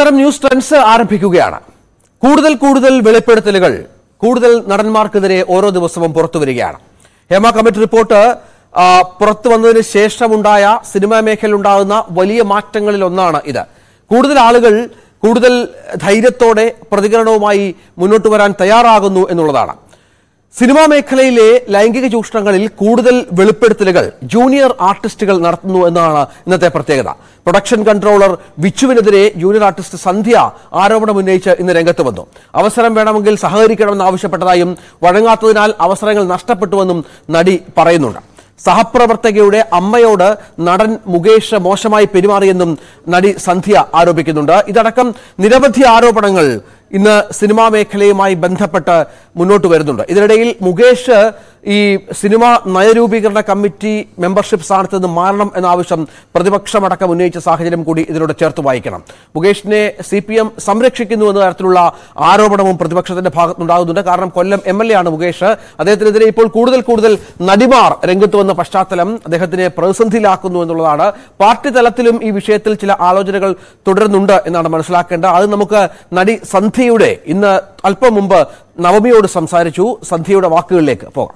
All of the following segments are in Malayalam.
നമസ്കാരം ന്യൂസ് ട്രെൻഡ്സ് ആരംഭിക്കുകയാണ് കൂടുതൽ കൂടുതൽ വെളിപ്പെടുത്തലുകൾ കൂടുതൽ നടന്മാർക്കെതിരെ ഓരോ ദിവസവും പുറത്തു വരികയാണ് ഹേമ കമ്മിറ്റി റിപ്പോർട്ട് ആ, പുറത്തു വന്നതിന് ശേഷമുണ്ടായ സിനിമാ മേഖലയിൽ ഉണ്ടാകുന്ന വലിയ മാറ്റങ്ങളിൽ ഒന്നാണ് ഇത് കൂടുതൽ ആളുകൾ കൂടുതൽ ധൈര്യത്തോടെ പ്രതികരണവുമായി മുന്നോട്ട് വരാൻ തയ്യാറാകുന്നു എന്നുള്ളതാണ് സിനിമാ മേഖലയിലെ ലൈംഗിക ചൂഷണങ്ങളിൽ കൂടുതൽ വെളിപ്പെടുത്തലുകൾ ജൂനിയർ ആർട്ടിസ്റ്റുകൾ നടത്തുന്നു എന്നാണ് ഇന്നത്തെ പ്രത്യേകത പ്രൊഡക്ഷൻ കൺട്രോളർ വിച്ചുവിനെതിരെ ജൂനിയർ ആർട്ടിസ്റ്റ് സന്ധ്യ ആരോപണം ഉന്നയിച്ച് ഇന്ന് രംഗത്ത് വന്നു അവസരം വേണമെങ്കിൽ സഹകരിക്കണമെന്ന് ആവശ്യപ്പെട്ടതായും വഴങ്ങാത്തതിനാൽ അവസരങ്ങൾ നഷ്ടപ്പെട്ടുവെന്നും നടി പറയുന്നുണ്ട് സഹപ്രവർത്തകയുടെ അമ്മയോട് നടൻ മുകേഷ് മോശമായി പെരുമാറിയെന്നും നടി സന്ധ്യ ആരോപിക്കുന്നുണ്ട് ഇതടക്കം നിരവധി ആരോപണങ്ങൾ ഇന്ന് സിനിമാ മേഖലയുമായി ബന്ധപ്പെട്ട് മുന്നോട്ട് വരുന്നുണ്ട് ഇതിനിടയിൽ മുകേഷ് ഈ സിനിമ നയരൂപീകരണ കമ്മിറ്റി മെമ്പർഷിപ്പ് സ്ഥാനത്ത് നിന്ന് മാറണം എന്ന ആവശ്യം പ്രതിപക്ഷമടക്കം ഉന്നയിച്ച സാഹചര്യം കൂടി ഇതിലൂടെ ചേർത്ത് വായിക്കണം മുകേഷിനെ സി പി എം സംരക്ഷിക്കുന്നു എന്ന തരത്തിലുള്ള ആരോപണവും പ്രതിപക്ഷത്തിന്റെ ഭാഗത്തുനിന്നുണ്ടാകുന്നുണ്ട് കാരണം കൊല്ലം എം എൽ എ ആണ് മുകേഷ് അദ്ദേഹത്തിനെതിരെ ഇപ്പോൾ കൂടുതൽ കൂടുതൽ നടിമാർ രംഗത്ത് വന്ന പശ്ചാത്തലം അദ്ദേഹത്തിനെ പ്രതിസന്ധിയിലാക്കുന്നു എന്നുള്ളതാണ് പാർട്ടി തലത്തിലും ഈ വിഷയത്തിൽ ചില ആലോചനകൾ തുടരുന്നുണ്ട് എന്നാണ് മനസ്സിലാക്കേണ്ടത് അത് നമുക്ക് നടി സന്ധ്യയുടെ ഇന്ന് അല്പം മുമ്പ് നവമിയോട് സംസാരിച്ചു സന്ധ്യയുടെ വാക്കുകളിലേക്ക് പോകാം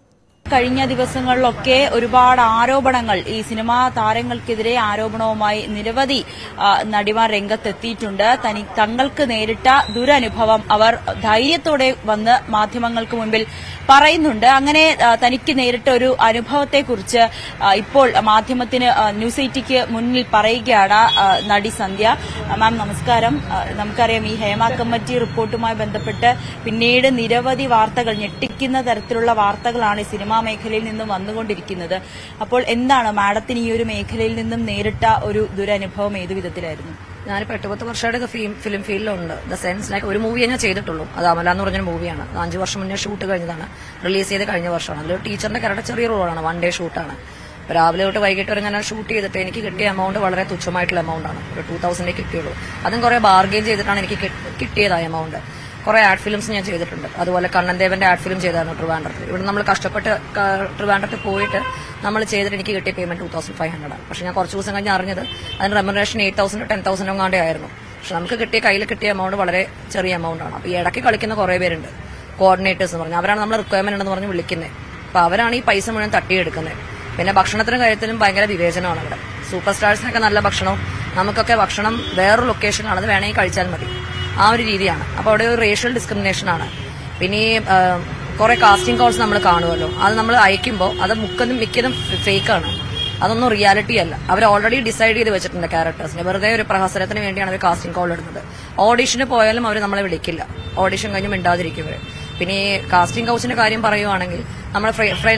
കഴിഞ്ഞ ദിവസങ്ങളിലൊക്കെ ഒരുപാട് ആരോപണങ്ങൾ ഈ സിനിമാ താരങ്ങൾക്കെതിരെ ആരോപണവുമായി നിരവധി ആ, നടിമാർ രംഗത്തെത്തിയിട്ടുണ്ട് തനി തങ്ങൾക്ക് നേരിട്ട ദുരനുഭവം അവർ ധൈര്യത്തോടെ വന്ന് മാധ്യമങ്ങൾക്ക് മുൻപിൽ പറയുന്നുണ്ട് അങ്ങനെ ആ, തനിക്ക് നേരിട്ട ഒരു അനുഭവത്തെക്കുറിച്ച് ആ, ഇപ്പോൾ മാധ്യമത്തിന് ആ, ന്യൂസ് എയ്റ്റിക്ക് മുന്നിൽ പറയുകയാണ് ആ, നടി സന്ധ്യ ആ, മാം നമസ്കാരം ആ, നമുക്കറിയാം ഈ ഹേമ കമ്മിറ്റി റിപ്പോർട്ടുമായി ബന്ധപ്പെട്ട് പിന്നീട് നിരവധി വാർത്തകൾ ഞെട്ടിക്കുന്ന തരത്തിലുള്ള വാർത്തകളാണ് ഈ സിനിമാ മേഖലയിൽ നിന്നും വന്നുകൊണ്ടിരിക്കുന്നത് അപ്പോൾ എന്താണ് മാഡത്തിന് ഈ ഒരു മേഖലയിൽ നിന്നും നേരിട്ട ഒരു ദുരനുഭവം ഏതു വിധത്തിലായിരുന്നു ഞാനിപ്പോൾ എട്ട് പത്ത് വർഷമായിട്ട് ഫിലിം ഫിലിം ഫീൽഡിലുണ്ട് ദ സെൻസ് ലൈക്ക് ഒരു മൂവിയെ ഞാൻ ചെയ്തിട്ടുള്ളൂ അത് അമല എന്ന് പറഞ്ഞൊരു മൂവിയാണ് അത് അഞ്ച് വർഷം മുന്നേ ഷൂട്ട് കഴിഞ്ഞതാണ് റിലീസ് ചെയ്ത് കഴിഞ്ഞ വർഷമാണ് അതിൽ ടീച്ചറിന്റെ കരയുടെ ചെറിയ റോളാണ് വൺ ഡേ ഷൂട്ടാണ് അപ്പോൾ രാവിലെ തൊട്ട് വൈകിട്ട് വരെ ഞാൻ ഷൂട്ട് ചെയ്തിട്ട് എനിക്ക് കിട്ടിയ എമൗണ്ട് വളരെ തുച്ഛമായിട്ടുള്ള എമൗണ്ട് ആണ് ഒരു ടൂ തൗസൻഡേ കിട്ടിയുള്ളൂ അതും കുറേ ബാർഗെയിൻ ചെയ്തിട്ടാണ് എനിക്ക് കിട്ടി- കിട്ടിയതായ എമൗണ്ട് കുറേ ആഡ് ഫിലിംസ് ഞാൻ ചെയ്തിട്ടുണ്ട് അതുപോലെ കണ്ണൻദേവന്റെ ആഡ് ഫിലിം ചെയ്തായിരുന്നു ട്രിവാൻഡ്രത്തിൽ ഇവിടെ നമ്മൾ കഷ്ടപ്പെട്ട് ക- ട്രിവാൻഡ്രത്തിൽ പോയിട്ട് നമ്മൾ ചെയ്തിട്ട് എനിക്ക് കിട്ടിയ payment two thousand five hundred ആണ് പക്ഷെ ഞാൻ കുറച്ച് ദിവസം കഴിഞ്ഞ് അറിഞ്ഞത് അതിന് remuneration eight thousand ten thousand ഒങ്ങാണ്ടേ ആയിരുന്നു പക്ഷെ നമുക്ക് കിട്ടിയ കയ്യിൽ കിട്ടിയ എമൗണ്ട് വളരെ ചെറിയ എമൗണ്ട് ആണ് അപ്പോൾ ഈ ഇടയ്ക്ക് കളിക്കുന്ന കുറേ പേരുണ്ട് കോർഡിനേറ്റേഴ്സ് എന്ന് പറഞ്ഞാൽ അവരാണ് നമ്മൾ റിക്വയർമെന്റ് ഉണ്ടെന്ന് പറഞ്ഞ് വിളിക്കുന്നത് അപ്പോൾ അവരാണ് ഈ പൈസ മുഴുവൻ തട്ടിയെടുക്കുന്നത് പിന്നെ ഭക്ഷണത്തിനും കാര്യത്തിലും ഭയങ്കര വിവേചനമാണ് ഇവിടെ സൂപ്പർ സ്റ്റാർസിനൊക്കെ നല്ല ഭക്ഷണവും നമുക്കൊക്കെ ഭക്ഷണം വേറൊരു ലൊക്കേഷനാണ് അത് വേണമെങ്കിൽ കഴിച്ചാൽ മതി ആ ഒരു രീതിയാണ് അപ്പോൾ അവിടെ ഒരു റേഷ്യൽ ഡിസ്ക്രിമിനേഷൻ ആണ് പിന്നെ ഈ കുറെ കാസ്റ്റിംഗ് കോൾസ് നമ്മൾ കാണുമല്ലോ അത് നമ്മൾ അയക്കുമ്പോൾ അത് മുക്കതും മിക്കതും ഫേക്ക് ആണ് അതൊന്നും റിയാലിറ്റി അല്ല അവർ ഓൾറെഡി ഡിസൈഡ് ചെയ്ത് വെച്ചിട്ടുണ്ട് ക്യാരക്ടേഴ്സിനെ വെറുതെ ഒരു പ്രഹസനത്തിന് വേണ്ടിയാണ് അവർ കാസ്റ്റിംഗ് കോൾ ഇടുന്നത് ഓഡിഷന് പോയാലും അവർ നമ്മളെ വിളിക്കില്ല ഓഡിഷൻ കഴിഞ്ഞ് മിണ്ടാതിരിക്കും ഇവര് പിന്നെ ഈ കാസ്റ്റിംഗ് കൗച്ചിന്റെ കാര്യം പറയുവാണെങ്കിൽ നമ്മൾ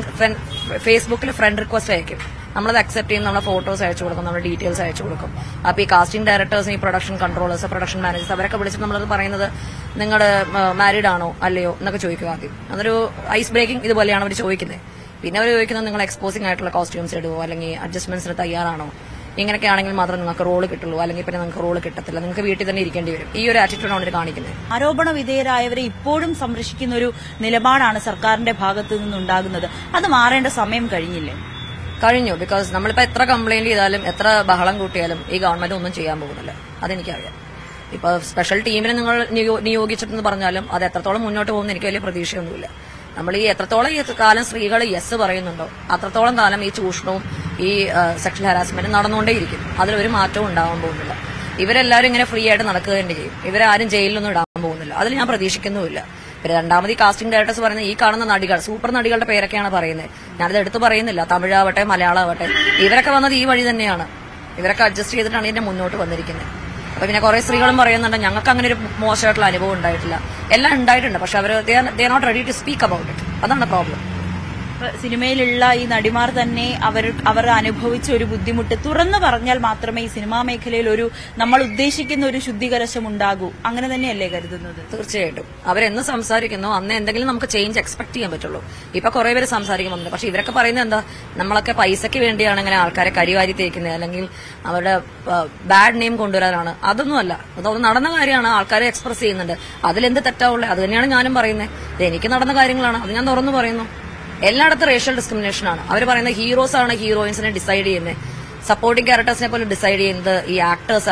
ഫേസ്ബുക്കിൽ ഫ്രണ്ട് റിക്വസ്റ്റ് അയക്കും നമ്മളത് അക്സെപ്റ്റ് ചെയ്യും നമ്മളെ ഫോട്ടോസ് അയച്ചു കൊടുക്കും നമ്മുടെ ഡീറ്റെയിൽസ് അയച്ചു കൊടുക്കും അപ്പോൾ ഈ കാസ്റ്റിംഗ് ഡയറക്ടേഴ്സ് ഈ പ്രൊഡക്ഷൻ കൺട്രോളേഴ്സ് പ്രൊഡക്ഷൻ മാനേജേഴ്സ് അവരൊക്കെ വിളിച്ചിട്ട് നമ്മളത് പറയുന്നത് നിങ്ങൾ മാരീഡ് ആണോ അല്ലയോ എന്നൊക്കെ ചോദിക്കുക ആദ്യം അതൊരു ഐസ് ബ്രേക്കിംഗ് ഇതുപോലെയാണ് അവർ ചോദിക്കുന്നത് പിന്നെ അവർ ചോദിക്കുന്നത് നിങ്ങൾ എക്സ്പോസിംഗ് ആയിട്ടുള്ള കോസ്റ്റ്യൂംസ് ഇടുവോ അല്ലെങ്കിൽ അഡ്ജസ്റ്റ്മെന്റ്സിന് തയ്യാറാണോ ഇങ്ങനെയൊക്കെ ആണെങ്കിൽ മാത്രം നിങ്ങൾക്ക് റോള് കിട്ടുള്ളൂ അല്ലെങ്കിൽ പിന്നെ നിങ്ങൾക്ക് റോള് കിട്ടത്തില്ല നിങ്ങൾക്ക് വീട്ടിൽ തന്നെ ഇരിക്കേണ്ടി വരും ഈ ഒരു ആറ്റിറ്റ്യൂഡാണ് അവർ കാണിക്കുന്നത് ആരോപണ വിധേയരായവരെ ഇപ്പോഴും സംരക്ഷിക്കുന്ന ഒരു നിലപാടാണ് സർക്കാരിന്റെ ഭാഗത്തു നിന്നുണ്ടാകുന്നത് അത് മാറേണ്ട സമയം കഴിഞ്ഞില്ലേ കഴിഞ്ഞു ബിക്കോസ് നമ്മളിപ്പോ എത്ര കംപ്ലൈന്റ് ചെയ്താലും എത്ര ബഹളം കൂട്ടിയാലും ഈ ഗവൺമെന്റ് ഒന്നും ചെയ്യാൻ പോകുന്നില്ല അതെനിക്കറിയാം ഇപ്പൊ സ്പെഷ്യൽ ടീമിനെ നിങ്ങൾ നിയോ- നിയോഗിച്ചിട്ടെന്ന് പറഞ്ഞാലും അത് എത്രത്തോളം മുന്നോട്ട് പോകുന്ന എനിക്ക് വലിയ പ്രതീക്ഷയൊന്നുമില്ല നമ്മൾ ഈ എത്രത്തോളം ഈ കാലം സ്ത്രീകൾ യെസ് പറയുന്നുണ്ടോ അത്രത്തോളം കാലം ഈ ചൂഷണവും ഈ സെക്ഷൽ ഹരാസ്മെന്റും നടന്നുകൊണ്ടേയിരിക്കും അതിലൊരു മാറ്റവും ഉണ്ടാവാൻ പോകുന്നില്ല ഇവരെല്ലാവരും ഇങ്ങനെ ഫ്രീ ആയിട്ട് നടക്കുക തന്നെ ചെയ്യും ഇവരാരും ജയിലിലൊന്നും ഇടാൻ പോകുന്നില്ല അതിൽ ഞാൻ പ്രതീക്ഷിക്കുന്നുമില്ല പിന്നെ രണ്ടാമത് ഈ കാസ്റ്റിംഗ് ഡയറക്ടേഴ്സ് പറയുന്നത് ഈ കാണുന്ന നടികൾ സൂപ്പർ നടികളുടെ പേരൊക്കെയാണ് പറയുന്നത് ഞാനത് എടുത്തു പറയുന്നില്ല തമിഴാവട്ടെ മലയാളമാവട്ടെ ഇവരൊക്കെ വന്നത് ഈ വഴി തന്നെയാണ് ഇവരൊക്കെ അഡ്ജസ്റ്റ് ചെയ്തിട്ടാണ് ഇതിന്റെ മുന്നോട്ട് വന്നിരിക്കുന്നത് അപ്പൊ പിന്നെ കുറെ സ്ത്രീകളും പറയുന്നുണ്ട് ഞങ്ങൾക്ക് അങ്ങനെ ഒരു മോശമായിട്ടുള്ള അനുഭവം ഉണ്ടായിട്ടില്ല എല്ലാം ഉണ്ടായിട്ടുണ്ട് പക്ഷെ അവർ they not ready to speak about it അതാണ് പ്രോബ്ലം ഇപ്പൊ സിനിമയിലുള്ള ഈ നടിമാർ തന്നെ അവർ അവർ അനുഭവിച്ച ഒരു ബുദ്ധിമുട്ട് തുറന്നു പറഞ്ഞാൽ മാത്രമേ ഈ സിനിമാ മേഖലയിൽ ഒരു നമ്മൾ ഉദ്ദേശിക്കുന്ന ഒരു ശുദ്ധീകരശം ഉണ്ടാകൂ അങ്ങനെ തന്നെയല്ലേ കരുതുന്നത് തീർച്ചയായിട്ടും അവരെന്ന് സംസാരിക്കുന്നോ അന്ന് എന്തെങ്കിലും നമുക്ക് ചേഞ്ച് എക്സ്പെക്ട് ചെയ്യാൻ പറ്റുള്ളൂ ഇപ്പൊ കുറെ പേര് സംസാരിക്കുന്നുണ്ട് പക്ഷെ ഇവരൊക്കെ പറയുന്നത് എന്താ നമ്മളൊക്കെ പൈസയ്ക്ക് വേണ്ടിയാണ് ഇങ്ങനെ ആൾക്കാരെ കരിവാരി തേക്കുന്നത് അല്ലെങ്കിൽ അവരുടെ ബാഡ് നെയിം കൊണ്ടുവരാനാണ് അതൊന്നുമല്ല അതൊന്നും നടന്ന കാര്യമാണ് ആൾക്കാരെ എക്സ്പ്രസ് ചെയ്യുന്നുണ്ട് അതിലെന്ത് തെറ്റാവുള്ളത് അത് തന്നെയാണ് ഞാനും പറയുന്നത് ഇത് എനിക്ക് നടന്ന കാര്യങ്ങളാണ് അത് ഞാൻ തുറന്നു പറയുന്നു എല്ലായിടത്തും റേഷ്യൽ ഡിസ്ക്രിമിനേഷൻ ആണ് അവർ പറയുന്ന ഹീറോസ് ആണ് ഹീറോയിൻസിനെ ഡിസൈഡ് ചെയ്യുന്നത് സപ്പോർട്ടിംഗ് ക്യാരക്ടേഴ്സിനെ പോലും ഡിസൈഡ് ചെയ്യുന്നത് ഈ ആക്ടേഴ്സ് ആണ്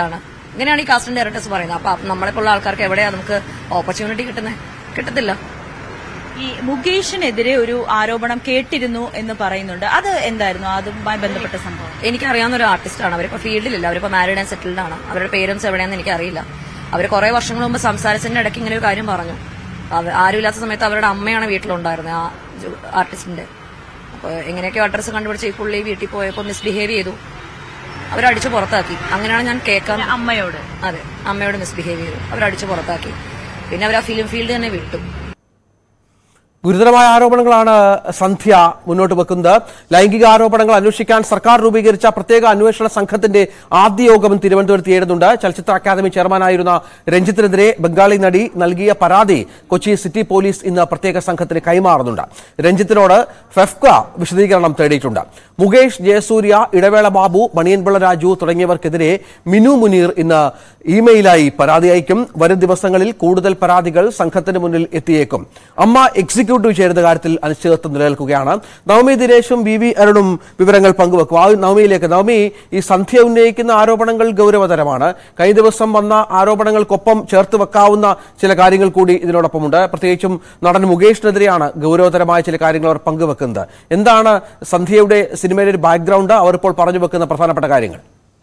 ഇങ്ങനെയാണ് ഈ കാസ്റ്റിന്റെ ഡയറക്ടേഴ്സ് പറയുന്നത് അപ്പൊ നമ്മളെപ്പോലുള്ള ആൾക്കാർക്ക് എവിടെയാ നമുക്ക് ഓപ്പർച്യൂണിറ്റി കിട്ടുന്നത് കിട്ടത്തില്ല ഈ മുകേഷിനെതിരെ ഒരു ആരോപണം കേട്ടിരുന്നു എന്ന് പറയുന്നുണ്ട് അത് എന്തായിരുന്നു അതുമായി ബന്ധപ്പെട്ട സംഭവം എനിക്കറിയാവുന്ന ഒരു ആർട്ടിസ്റ്റാണ് അവരിപ്പോ ഫീൽഡിലില്ല അവരിപ്പോ മാരീഡ് ആൻഡ് സെറ്റിൽഡ് ആണ് അവരുടെ പേരൻസ് എവിടെയാണെന്ന് എനിക്കറിയില്ല അവർ കുറെ വർഷങ്ങൾ മുമ്പ് സംസാരിച്ചതിന്റെ ഇടയ്ക്ക് ഇങ്ങനെ ഒരു കാര്യം പറഞ്ഞു അവ- ആരുമില്ലാത്ത സമയത്ത് അവരുടെ അമ്മയാണ് വീട്ടിലുണ്ടായിരുന്നത് ആ ജു- ആർട്ടിസ്റ്റിന്റെ അപ്പോൾ എങ്ങനെയൊക്കെ അഡ്രസ്സ് കണ്ടുപിടിച്ച് ഈ പുള്ളി വീട്ടിൽ പോയപ്പോൾ മിസ്ബിഹേവ് ചെയ്തു അവരടിച്ച് പുറത്താക്കി അങ്ങനെയാണ് ഞാൻ കേൾക്കാൻ അമ്മയോട് അതെ അമ്മയോട് മിസ്ബിഹേവ് ചെയ്തു അവരടിച്ച് പുറത്താക്കി പിന്നെ അവർ ആ ഫിലിം ഫീൽഡ് തന്നെ വിട്ടു ഗുരുതരമായ ആരോപണങ്ങളാണ് സന്ധ്യ മുന്നോട്ട് വെക്കുന്നത് ലൈംഗിക ആരോപണങ്ങൾ അന്വേഷിക്കാൻ സർക്കാർ രൂപീകരിച്ച പ്രത്യേക അന്വേഷണ സംഘത്തിന്റെ ആദ്യ യോഗം തിരുവനന്തപുരത്ത് ചേരുന്നുണ്ട് ചലച്ചിത്ര അക്കാദമി ചെയർമാനായിരുന്ന രഞ്ജിത്തിനെതിരെ ബംഗാളി നടി നൽകിയ പരാതി കൊച്ചി സിറ്റി പോലീസ് ഇന്ന് പ്രത്യേക സംഘത്തിന് കൈമാറുന്നുണ്ട് രഞ്ജിത്തിനോട് ഫെഫ്ക വിശദീകരണം തേടിയിട്ടുണ്ട് മുകേഷ് ജയസൂര്യ ഇടവേള ബാബു മണിയൻപിള്ള രാജു തുടങ്ങിയവർക്കെതിരെ മിനു മുനീർ ഇന്ന് ഇമെയിലായി പരാതി അയക്കും വരും ദിവസങ്ങളിൽ കൂടുതൽ പരാതികൾ സംഘത്തിന് മുന്നിൽ എത്തിയേക്കും അമ്മ എക്സിക്യൂട്ടീവ് ചേരുന്ന കാര്യത്തിൽ അനിശ്ചിതത്വം നിലനിൽക്കുകയാണ് നവമി ദിനേശും വി വി അരുണും വിവരങ്ങൾ പങ്കുവെക്കും ആ നവമിയിലേക്ക് നവമി ഈ സന്ധ്യ ഉന്നയിക്കുന്ന ആരോപണങ്ങൾ ഗൗരവതരമാണ് കഴിഞ്ഞ ദിവസം വന്ന ആരോപണങ്ങൾക്കൊപ്പം ചേർത്ത് വെക്കാവുന്ന ചില കാര്യങ്ങൾ കൂടി ഇതിനോടൊപ്പമുണ്ട് പ്രത്യേകിച്ചും നടൻ മുകേഷിനെതിരെയാണ് ഗൗരവതരമായ ചില കാര്യങ്ങൾ അവർ പങ്കുവെക്കുന്നത് എന്താണ് സന്ധ്യയുടെ സിനിമയുടെ ഒരു ബാക്ക്ഗ്രൗണ്ട് അവർ ഇപ്പോൾ പറഞ്ഞു വെക്കുന്ന പ്രധാനപ്പെട്ട കാര്യങ്ങൾ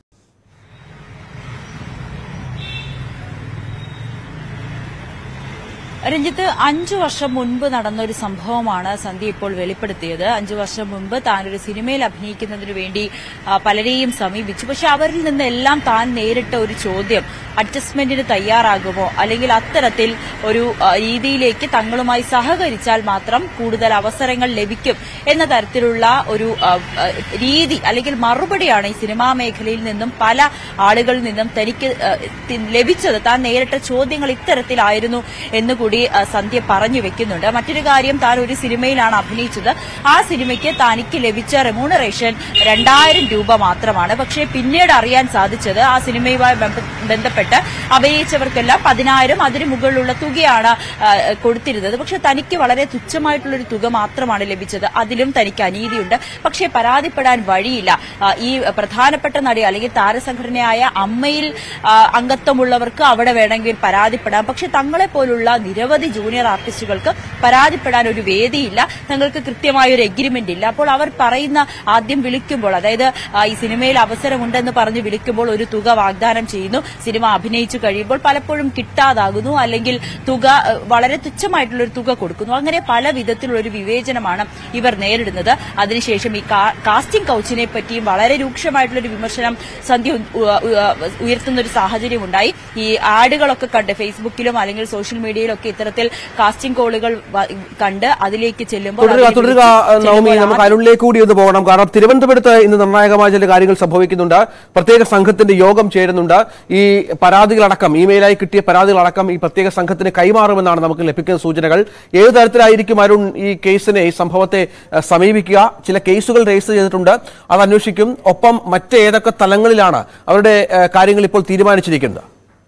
രഞ്ജിത്ത് അഞ്ചു വർഷം മുൻപ് നടന്ന ഒരു സംഭവമാണ് സന്ധ്യ ഇപ്പോൾ വെളിപ്പെടുത്തിയത് അഞ്ചു വർഷം മുൻപ് താൻ ഒരു സിനിമയിൽ അഭിനയിക്കുന്നതിന് വേണ്ടി ആ, പലരെയും സമീപിച്ചു പക്ഷെ അവരിൽ നിന്നെല്ലാം താൻ നേരിട്ട ഒരു ചോദ്യം അഡ്ജസ്റ്റ്മെന്റിന് തയ്യാറാകുമോ അല്ലെങ്കിൽ അത്തരത്തിൽ ഒരു ആ, രീതിയിലേക്ക് തങ്ങളുമായി സഹകരിച്ചാൽ മാത്രം കൂടുതൽ അവസരങ്ങൾ ലഭിക്കും എന്ന തരത്തിലുള്ള ഒരു ആ, ആ, രീതി അല്ലെങ്കിൽ മറുപടിയാണ് ഈ സിനിമാ മേഖലയിൽ നിന്നും പല ആളുകളിൽ നിന്നും തനിക്ക് ആ, തി- ലഭിച്ചത് താൻ നേരിട്ട ചോദ്യങ്ങൾ ഇത്തരത്തിലായിരുന്നു എന്നുകൂടി ആ, സന്ധ്യ പറഞ്ഞു വെക്കുന്നുണ്ട് മറ്റൊരു കാര്യം താൻ ഒരു സിനിമയിലാണ് അഭിനയിച്ചത് ആ സിനിമയ്ക്ക് തനിക്ക് ലഭിച്ച റെമ്യൂണറേഷൻ രണ്ടായിരം രൂപ മാത്രമാണ് പക്ഷേ പിന്നീട് അറിയാൻ സാധിച്ചത് ആ സിനിമയുമായി ബന്ധ- ബന്ധപ്പെട്ട് അഭിനയിച്ചവർക്കെല്ലാം പതിനായിരം അതിന് മുകളിലുള്ള തുകയാണ് ആ, കൊടുത്തിരുന്നത് പക്ഷെ തനിക്ക് വളരെ തുച്ഛമായിട്ടുള്ളൊരു തുക മാത്രമാണ് ലഭിച്ചത് അതിലും തനിക്ക് അനീതിയുണ്ട് പക്ഷേ പരാതിപ്പെടാൻ വഴിയില്ല ആ, ഈ പ്രധാനപ്പെട്ട നടി അല്ലെങ്കിൽ താരസംഘടനയായ അമ്മയിൽ ആ, അംഗത്വമുള്ളവർക്ക് അവിടെ വേണമെങ്കിൽ പരാതിപ്പെടാം പക്ഷെ തങ്ങളെ പോലുള്ള നിരവധി ജൂനിയർ ആർട്ടിസ്റ്റുകൾക്ക് പരാതിപ്പെടാൻ ഒരു വേദിയില്ല തങ്ങൾക്ക് കൃത്യമായ ഒരു എഗ്രിമെന്റ് ഇല്ല അപ്പോൾ അവർ പറയുന്ന ആദ്യം വിളിക്കുമ്പോൾ അതായത് ആ, ഈ സിനിമയിൽ അവസരമുണ്ടെന്ന് പറഞ്ഞ് വിളിക്കുമ്പോൾ ഒരു തുക വാഗ്ദാനം ചെയ്യുന്നു സിനിമ അഭിനയിച്ചു കഴിയുമ്പോൾ പലപ്പോഴും കിട്ടാതാകുന്നു അല്ലെങ്കിൽ തുക ആ, വളരെ തുച്ഛമായിട്ടുള്ള ഒരു തുക കൊടുക്കുന്നു അങ്ങനെ പല വിധത്തിലുള്ള ഒരു വിവേചനമാണ് ഇവർ നേരിടുന്നത് അതിനുശേഷം ഈ കാ- കാസ്റ്റിംഗ് കൌച്ചിനെ പറ്റിയും വളരെ രൂക്ഷമായിട്ടുള്ള ഒരു വിമർശനം സന്ധ്യ ഉ- ഉ- ഉ- ഉയർത്തുന്ന ഒരു സാഹചര്യം ഉണ്ടായി ഈ ആഡുകളൊക്കെ കണ്ട് ഫേസ്ബുക്കിലും അല്ലെങ്കിൽ സോഷ്യൽ മീഡിയയിലൊക്കെ ഇത്തരത്തിൽ കാസ്റ്റിംഗ് കോളുകൾ വ- കണ്ട് അതിലേക്ക് ചെല്ലുമ്പോൾ തുടരുക അവരെ തുടരുക വിളിച്ച് നവമി ചെല്ലുമ്പോൾ നമുക്ക് അരുണിലേക്ക് കൂടി ഒന്ന് പോകണം കാരണം തിരുവനന്തപുരത്ത് ഇന്ന് നിർണായകമായ ചില കാര്യങ്ങൾ സംഭവിക്കുന്നുണ്ട് പ്രത്യേക സംഘത്തിന്റെ യോഗം ചേരുന്നുണ്ട് ഈ പരാതികളടക്കം ഇമെയിലായി കിട്ടിയ പരാതികളടക്കം ഈ പ്രത്യേക സംഘത്തിന് കൈമാറുമെന്നാണ് നമുക്ക് ലഭിക്കുന്ന സൂചനകൾ ഏത് തരത്തിലായിരിക്കും അരുൺ ഈ കേസിനെ ഈ സംഭവത്തെ അഹ്, സമീപിക്കുക ചില കേസുകൾ രജിസ്റ്റർ ചെയ്തിട്ടുണ്ട് അത് അന്വേഷിക്കും ഒപ്പം മറ്റേതൊക്കെ തലങ്ങളിലാണ് അവരുടെ അഹ്, കാര്യങ്ങൾ ഇപ്പോൾ തീരുമാനിച്ചിരിക്കുന്നത്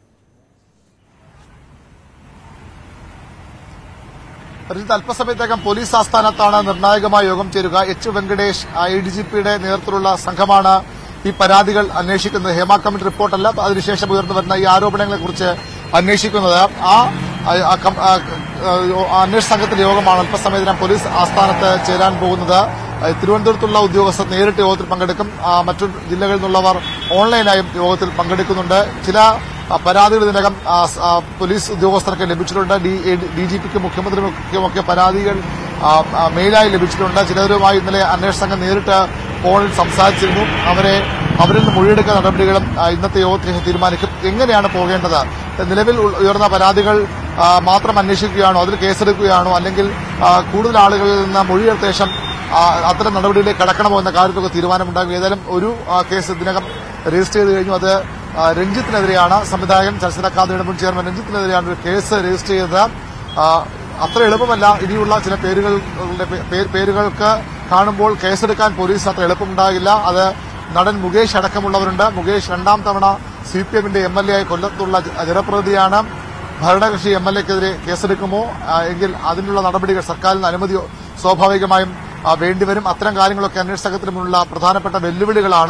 പരിജിത്ത് അല്പസമയത്തേക്കും പോലീസ് ആസ്ഥാനത്താണ് നിർണായകമായ യോഗം ചേരുക H Venkatesh I D G പിയുടെ നേതൃത്വത്തിലുള്ള സംഘമാണ് ഈ പരാതികൾ അന്വേഷിക്കുന്നത് ഹേമ കമ്മിറ്റി റിപ്പോർട്ടല്ല അതിനുശേഷം ഉയർന്നു വരുന്ന ഈ ആരോപണങ്ങളെക്കുറിച്ച് അന്വേഷിക്കുന്നത് ആ ആ- ആ കം- ആ- ആ അന്വേഷണ സംഘത്തിന്റെ യോഗമാണ് അല്പസമയത്തിനകം പോലീസ് ആസ്ഥാനത്ത് ചേരാൻ പോകുന്നത് ആ, തിരുവനന്തപുരത്തുള്ള ഉദ്യോഗസ്ഥർ നേരിട്ട് യോഗത്തിൽ പങ്കെടുക്കും ആ, മറ്റു ജില്ലകളിൽ നിന്നുള്ളവർ ഓൺലൈനായും യോഗത്തിൽ പങ്കെടുക്കുന്നുണ്ട് ചില ആ, പരാതികൾ ഇതിനകം ആ, സ്- ആ, പോലീസ് ഉദ്യോഗസ്ഥർക്ക് ലഭിച്ചിട്ടുണ്ട് ഡി ജി പിക്കും മുഖ്യമന്ത്രിക്കുമൊക്കെ പരാതികൾ ആ, ആ, മെയിലായി ലഭിച്ചിട്ടുണ്ട് ചിലരുമായി ഇന്നലെ അന്വേഷണ സംഘം നേരിട്ട് ഫോണിൽ സംസാരിച്ചിരുന്നു അവരെ അവരിൽ നിന്ന് മൊഴിയെടുക്കുന്ന നടപടികളും ആ, ഇന്നത്തെ യോഗത്തിന് ശേഷം തീരുമാനിക്കും എങ്ങനെയാണ് പോകേണ്ടത് നിലവിൽ ഉ- ഉയർന്ന പരാതികൾ ആ, മാത്രം അന്വേഷിക്കുകയാണോ അതിൽ കേസെടുക്കുകയാണോ അല്ലെങ്കിൽ ആ, കൂടുതൽ ആളുകളിൽ നിന്ന് മൊഴിയെടുത്ത ശേഷം ആ, അത്തരം നടപടിയിലേക്ക് കടക്കണമോ എന്ന കാര്യത്തിലൊക്കെ തീരുമാനമുണ്ടാകും ഏതായാലും ഒരു ആ, കേസ് ഇതിനകം രജിസ്റ്റർ ചെയ്ത് കഴിഞ്ഞു അത് ആ, രഞ്ജിത്തിനെതിരെയാണ് സംവിധായകൻ ചലച്ചിത്ര അക്കാദമിയുടെ മുൻ ചെയർമാൻ രഞ്ജിത്തിനെതിരെയാണ് ഒരു കേസ് രജിസ്റ്റർ ചെയ്തത് ആ, അത്ര എളുപ്പമല്ല ഇനിയുള്ള ചില പേരുകളുടെ പേ- പേരുകൾക്ക് കാണുമ്പോൾ കേസെടുക്കാൻ പോലീസ് അത്ര എളുപ്പമുണ്ടാകില്ല അത് നടൻ മുകേഷ് അടക്കമുള്ളവരുണ്ട് മുകേഷ് രണ്ടാം തവണ സി പി എമ്മിന്റെ എം എൽ എ ആയി കൊല്ലത്തുള്ള ജ- ജനപ്രതിനിധിയാണ് ഭരണകക്ഷി എം എൽ എക്കെതിരെ കേസെടുക്കുമോ ആ, എങ്കിൽ അതിനുള്ള നടപടികൾ സർക്കാരിൽ നിന്ന് അനുമതി സ്വാഭാവികമായും ആ, വേണ്ടിവരും അത്തരം കാര്യങ്ങളൊക്കെ അന്വേഷണ സംഘത്തിന് മുന്നിലുള്ള പ്രധാനപ്പെട്ട വെല്ലുവിളികളാണ്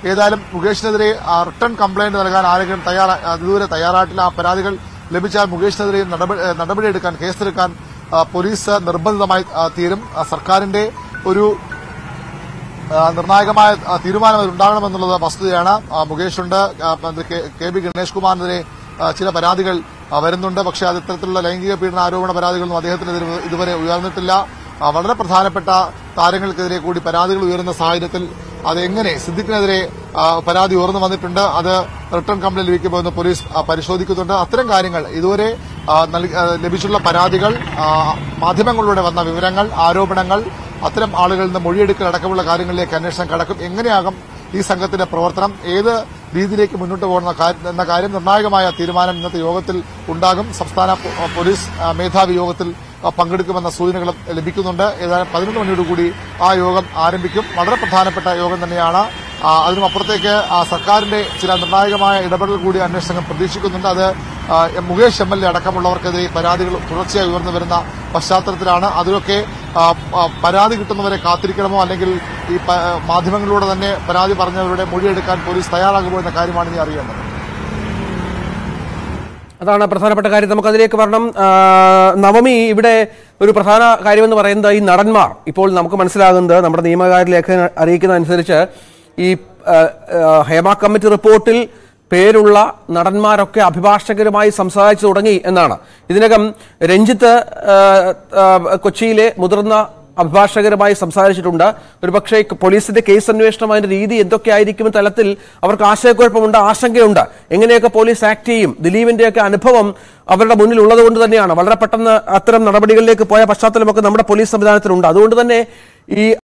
ഏതായാലും മുകേഷിനെതിരെ ആ, റിട്ടേൺ കംപ്ലൈന്റ് നൽകാൻ ആരെങ്കിലും തയ്യാറാ ആ, ഇതുവരെ തയ്യാറായിട്ടില്ല ആ പരാതികൾ ലഭിച്ചാൽ മുകേഷിനെതിരെയും നടപടി ഏ, നടപടിയെടുക്കാൻ കേസെടുക്കാൻ ആ, പോലീസ് നിർബന്ധിതമായി ആ, തീരും ആ, സർക്കാരിന്റെ ഒരു ആ, നിർണായകമായ ആ, തീരുമാനം ഉണ്ടാകണമെന്നുള്ളത് വസ്തുതയാണ് ആ, മുകേഷുണ്ട് ആ, മന്ത്രി കെ- കെ ബി ഗണേഷ് കുമാറിനെതിരെ ആ, ചില പരാതികൾ ആ, വരുന്നുണ്ട് പക്ഷേ അത് ഇത്തരത്തിലുള്ള ലൈംഗിക പീഡന ആരോപണ പരാതികളൊന്നും അദ്ദേഹത്തിനെതിരെ ഇതുവരെ ഉയർന്നിട്ടില്ല ആ, വളരെ പ്രധാനപ്പെട്ട താരങ്ങൾക്കെതിരെ കൂടി പരാതികൾ ഉയരുന്ന സാഹചര്യത്തിൽ അതെങ്ങനെ സിദ്ദിഖിനെതിരെ ആ, പരാതി ഉയർന്നു വന്നിട്ടുണ്ട് അത് റിട്ടേൺ കംപ്ലൈന്റ് ലഭിക്കുമ്പോൾ എന്ന് പോലീസ് ആ, പരിശോധിക്കുന്നുണ്ട് അത്തരം കാര്യങ്ങൾ ഇതുവരെ ആ, നൽകി- ആ, ലഭിച്ചിട്ടുള്ള പരാതികൾ ആ, മാധ്യമങ്ങളിലൂടെ വന്ന വിവരങ്ങൾ ആരോപണങ്ങൾ അത്തരം ആളുകളിൽ നിന്ന് മൊഴിയെടുക്കൽ അടക്കമുള്ള കാര്യങ്ങളിലേക്ക് അന്വേഷണം കടക്കും എങ്ങനെയാകും ഈ സംഘത്തിന്റെ പ്രവർത്തനം ഏത് രീതിയിലേക്ക് മുന്നോട്ട് പോകുന്ന കാര്യം- എന്ന കാര്യം നിർണായകമായ തീരുമാനം ഇന്നത്തെ യോഗത്തിൽ ഉണ്ടാകും സംസ്ഥാന പോ- പോലീസ് ആ, മേധാവി യോഗത്തിൽ ആ, പങ്കെടുക്കുമെന്ന സൂചനകളും ലഭിക്കുന്നുണ്ട് ഏതായാലും പതിനൊന്ന് മണിയോടുകൂടി ആ യോഗം ആരംഭിക്കും വളരെ പ്രധാനപ്പെട്ട യോഗം തന്നെയാണ് ആ, അതിനും അപ്പുറത്തേക്ക് ആ, സർക്കാരിന്റെ ചില നിർണായകമായ ഇടപെടൽ കൂടി അന്വേഷണ സംഘം പ്രതീക്ഷിക്കുന്നുണ്ട് അത് ആ, M Mukesh M L A അടക്കമുള്ളവർക്കെതിരെ പരാതികൾ തുടർച്ചയായി ഉയർന്നു വരുന്ന പശ്ചാത്തലത്തിലാണ് അതിലൊക്കെ ആ, ആ, പരാതി കിട്ടുന്നവരെ കാത്തിരിക്കണമോ അല്ലെങ്കിൽ ഈ പ- മാധ്യമങ്ങളിലൂടെ തന്നെ പരാതി പറഞ്ഞവരുടെ മൊഴിയെടുക്കാൻ പോലീസ് തയ്യാറാകുമോ എന്ന കാര്യമാണ് ഇനി അറിയേണ്ടത് അതാണ് പ്രധാനപ്പെട്ട കാര്യം നമുക്ക് അതിലേക്ക് വരണം ആ, നവമി ഇവിടെ ഒരു പ്രധാന കാര്യമെന്ന് പറയുന്നത് ഈ നടന്മാർ ഇപ്പോൾ നമുക്ക് മനസ്സിലാകുന്നത് നമ്മുടെ നിയമകാര്യ ലേഖനം അറിയിക്കുന്ന അനുസരിച്ച് ഈ ആ, ആ, ഹേമ കമ്മിറ്റി റിപ്പോർട്ടിൽ പേരുള്ള നടന്മാരൊക്കെ അഭിഭാഷകരുമായി സംസാരിച്ചു തുടങ്ങി എന്നാണ് ഇതിനകം രഞ്ജിത്ത് ആ, ആ, കൊച്ചിയിലെ മുതിർന്ന അഭിഭാഷകരുമായി സംസാരിച്ചിട്ടുണ്ട് ഒരുപക്ഷെ പോലീസിന്റെ കേസ് അന്വേഷണം അതിന്റെ രീതി എന്തൊക്കെയായിരിക്കും തലത്തിൽ അവർക്ക് ആശയക്കുഴപ്പമുണ്ട് ആശങ്കയുണ്ട് എങ്ങനെയൊക്കെ പോലീസ് ആക്ട് ചെയ്യും ദിലീപിന്റെയൊക്കെ അനുഭവം അവരുടെ മുന്നിൽ ഉള്ളത് കൊണ്ട് തന്നെയാണ് വളരെ പെട്ടെന്ന് അത്തരം നടപടികളിലേക്ക് പോയ പശ്ചാത്തലമൊക്കെ നമ്മുടെ പോലീസ് സംവിധാനത്തിലുണ്ട് അതുകൊണ്ട് തന്നെ ഈ